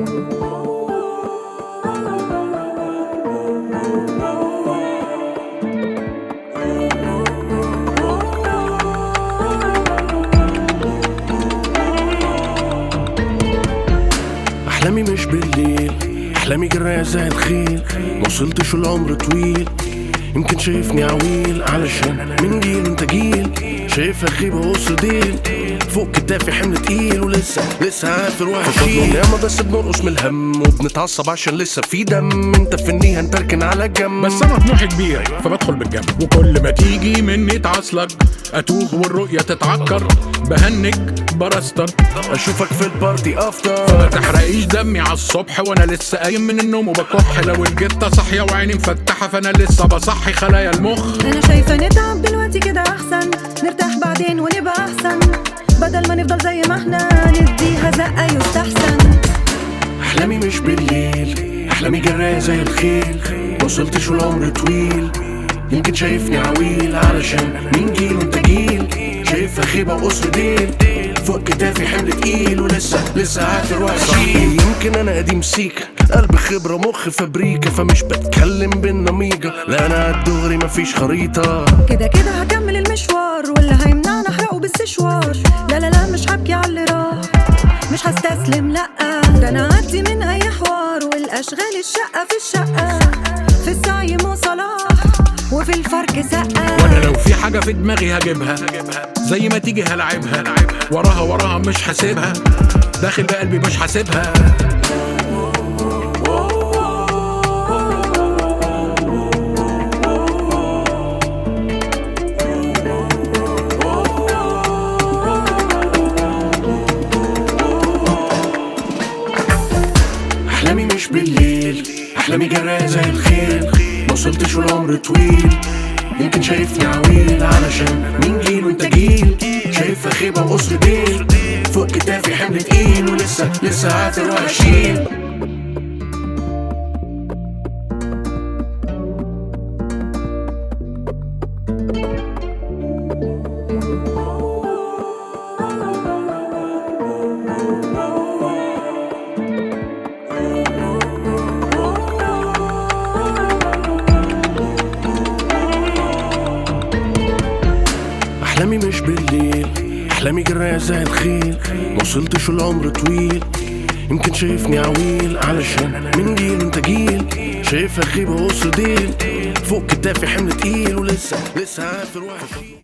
احلامي مش بالليل احلامي جراية زي الخيل موصلتش العمر طويل يمكن شايفني عويل علشان من جيل انت جيل شايفها خيبة وسط ديل فوق كتافي حمل تقيل ولسه لسه عافر وهشيل ياما بس بنرقص من الهم وبنتعصب عشان لسه في دم انت في النية هنتركن على جنب بس انا طموحي كبير فبدخل بالجنب وكل ما تيجي مني تعصلك اتوه والرؤية تتعكر بهنج برستر اشوفك في البارتي افتر ما تحرقيش دمي على الصبح وانا لسه قايم من النوم وبكح لو الجتة صاحية وعيني مفتحة فانا لسه بصحي خلايا المخ انا شايفه نتعب دلوقتي كده احسن نرتاح بعدين ونبقى احسن بدل ما نفضل زي ما احنا نديها زقه يستحسن احلامي مش بالليل احلامي جراية زي الخيل وصلتش والعمر طويل يمكن شايفني عويل علشان مين جيل وانت جيل شايفها خيبة وقصر ديل فوق كتافي حمل تقيل ولسه لسه عافر وهشيل يمكن انا قديم سيكا قلب خبرة مخ فابريكا فمش بتكلم بالنميجة لا انا على الدغري مفيش خريطة كده كده هكمل المشوار واللي هيمنعنا احرقه بالسشوار لا لا لا مش هبكي على اللي راح مش هستسلم لا ده انا عدي من اي حوار والاشغال الشقه في الشقه في السعي مو صلاح وفي الفرق سقه وانا لو في حاجة في دماغي هجيبها زي ما تيجي هلعبها وراها وراها مش حاسبها داخل بقلبي مش حاسبها احلامي مش بالليل احلامي جراية زي الخيل موصلتش والعمر طويل يمكن شايفني عويل علشان مين جيل وانت جيل شايفها خيبة وقصر ديل فوق كتافي حمل تقيل ولسه لسه عافر وهشيل احلامي مش بالليل احلامي جراية زي الخيل موصلتش والعمر طويل يمكن شايفني عويل علشان من جيل انت جيل شايفها خيبة وقصر ديل فوق كتافي حمل تقيل ولسه لسه عافر وهشيل